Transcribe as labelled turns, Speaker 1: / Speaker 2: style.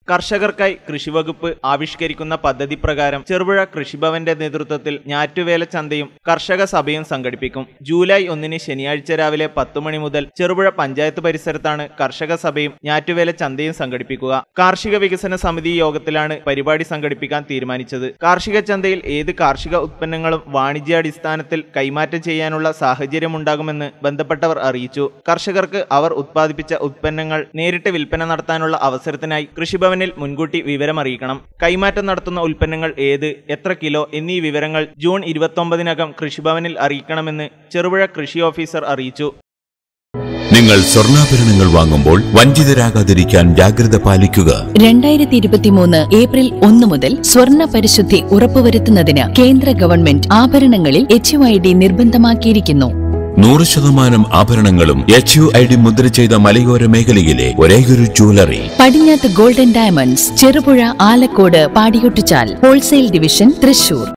Speaker 1: കർഷകർക്കായി കൃഷിവകുപ്പ് ആവിഷ്കരിക്കുന്ന പദ്ധതി പ്രകാരം ചെറുപുഴ കൃഷിഭവന്റെ നേതൃത്വത്തിൽ ഞാറ്റുവേല ചന്തയും കർഷക സഭയും സംഘടിപ്പിക്കും ജൂലൈ ഒന്നിന് ശനിയാഴ്ച രാവിലെ പത്ത് മണി മുതൽ ചെറുപുഴ പഞ്ചായത്ത് പരിസരത്താണ് കർഷക സഭയും ഞാറ്റുവേല ചന്തയും സംഘടിപ്പിക്കുക കാർഷിക വികസന സമിതി യോഗത്തിലാണ് പരിപാടി സംഘടിപ്പിക്കാൻ തീരുമാനിച്ചത് കാർഷിക ചന്തയിൽ ഏത് കാർഷിക ഉത്പന്നങ്ങളും വാണിജ്യാടിസ്ഥാനത്തിൽ കൈമാറ്റം ചെയ്യാനുള്ള സാഹചര്യമുണ്ടാകുമെന്ന് ബന്ധപ്പെട്ടവർ അറിയിച്ചു കർഷകർക്ക് അവർ ഉത്പാദിപ്പിച്ച ഉത്പന്നങ്ങൾ നേരിട്ട് വിൽപ്പന നടത്താനുള്ള അവസരത്തിനായി കൃഷിഭവനിൽ മുൻകൂട്ടി വിവരമറിയിക്കണം കൈമാറ്റം നടത്തുന്ന ഉൽപ്പന്നങ്ങൾ ഏത് എത്ര കിലോ എന്നീ വിവരങ്ങൾ ജൂൺ ഇരുപത്തൊമ്പതിനകം കൃഷിഭവനിൽ അറിയിക്കണമെന്ന് ചെറുപുഴ കൃഷി ഓഫീസർ അറിയിച്ചു
Speaker 2: നിങ്ങൾ സ്വർണ്ണാഭരണങ്ങൾ വാങ്ങുമ്പോൾ വഞ്ചിതരാകാതിരിക്കാൻ ജാഗ്രത പാലിക്കുക
Speaker 3: രണ്ടായിരത്തി ഇരുപത്തിമൂന്ന് ഏപ്രിൽ ഒന്ന് മുതൽ സ്വർണ്ണ പരിശുദ്ധി ഉറപ്പുവരുത്തുന്നതിന് കേന്ദ്ര ഗവൺമെന്റ് ആഭരണങ്ങളിൽ എച്ച് ഐ ഡി നിർബന്ധമാക്കിയിരിക്കുന്നു
Speaker 2: നൂറ് ശതമാനം ആഭരണങ്ങളും എച്ച് യു ഐ ഡി മുദ്ര ചെയ്ത മലയോര മേഖലയിലെ ഒരേയൊരു ജ്വല്ലറി
Speaker 3: പടിഞ്ഞാത്ത് ഗോൾഡൻ ഡയമണ്ട്സ് ചെറുപുഴ ആലക്കോട് പാടിയൊട്ടിച്ചാൽ ഹോൾസെയിൽ ഡിവിഷൻ തൃശൂർ